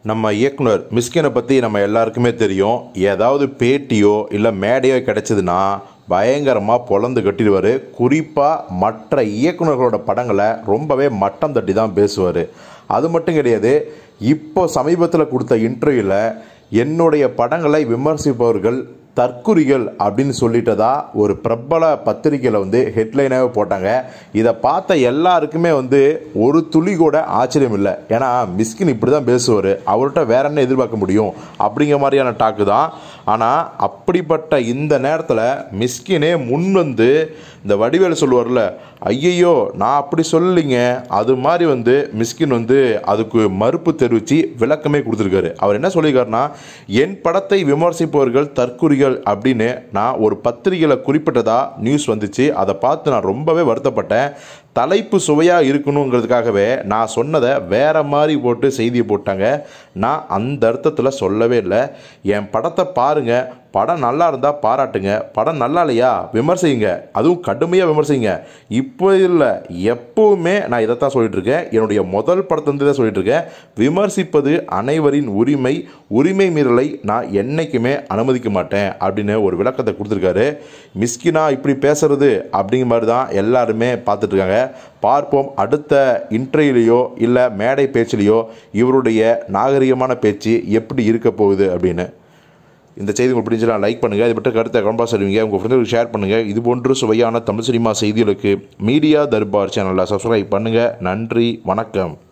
நம்ம இயக்குனர் மிஸ்கினை பற்றி நம்ம எல்லாருக்குமே தெரியும் ஏதாவது பேட்டியோ இல்லை மேடையோ கிடைச்சதுன்னா பயங்கரமாக பொழந்து கட்டிடுவார் குறிப்பாக மற்ற இயக்குனர்களோட படங்களை ரொம்பவே மட்டம் தட்டி தான் பேசுவார் அது மட்டும் கிடையாது இப்போ சமீபத்தில் கொடுத்த இன்டர்வியூவில் என்னுடைய படங்களை விமர்சிப்பவர்கள் தற்குறிகள் அப்படின்னு சொல்லிட்டதா ஒரு பிரபல பத்திரிக்கையில் வந்து ஹெட்லைனாகவே போட்டாங்க இதை பார்த்த எல்லாருக்குமே வந்து ஒரு துளி கூட ஆச்சரியம் இல்லை ஏன்னா மிஸ்கின் இப்படி தான் பேசுவார் அவர்கிட்ட வேற என்ன எதிர்பார்க்க முடியும் அப்படிங்கிற மாதிரியான டாக்கு தான் ஆனால் அப்படிப்பட்ட இந்த நேரத்தில் மிஸ்கினே முன் வந்து இந்த வடிவேல் சொல்லுவார்ல ஐயையோ நான் அப்படி சொல்லலைங்க அது மாதிரி வந்து மிஸ்கின் வந்து அதுக்கு மறுப்பு தெரிவித்து விளக்கமே கொடுத்துருக்காரு அவர் என்ன சொல்லியிருக்காருன்னா என் படத்தை விமர்சிப்பவர்கள் தற்குறிகள் அப்படின்னு நான் ஒரு பத்திரிகையில் குறிப்பிட்டதா நியூஸ் வந்துச்சு அதை பார்த்து நான் ரொம்பவே வருத்தப்பட்டேன் தலைப்பு சுவையாக இருக்கணுங்கிறதுக்காகவே நான் சொன்னதை வேற மாதிரி போட்டு செய்தியை போட்டாங்க நான் அந்த அர்த்தத்தில் சொல்லவே இல்லை என் படத்தை பாருங்க படம் நல்லா இருந்தால் பாராட்டுங்க படம் நல்லா இல்லையா விமர்சிங்க அதுவும் கடுமையாக விமர்சிங்க இப்போ இல்லை எப்பவுமே நான் இதைத்தான் சொல்லிட்டு இருக்கேன் என்னுடைய முதல் படத்துலேருந்து தான் சொல்லிட்டு இருக்கேன் விமர்சிப்பது அனைவரின் உரிமை உரிமை மீறலை நான் என்னைக்குமே அனுமதிக்க மாட்டேன் அப்படின்னு ஒரு விளக்கத்தை கொடுத்துருக்காரு மிஸ்கினா இப்படி பேசுறது அப்படிங்கிற மாதிரி தான் எல்லாருமே பார்த்துட்டு இருக்காங்க பார்ப்போம் அடுத்த இன்டர்வியூலையோ இல்லை மேடை பேச்சிலையோ இவருடைய நாகரிகமான பேச்சு எப்படி இருக்க போகுது அப்படின்னு இந்த செய்தி உங்களுக்கு பிடிச்சலாம் லைக் பண்ணுங்கள் இது பற்றி கருத்தை கமெண்ட் சொல்லுவீங்க உங்கள் ஃப்ரெண்டுகளுக்கு ஷேர் பண்ணுங்கள் இது போன்று சுவையான தமிழ் சினிமா செய்திகளுக்கு மீடியா தர்பார் சேனலை சப்ஸ்கிரைப் பண்ணுங்கள் நன்றி வணக்கம்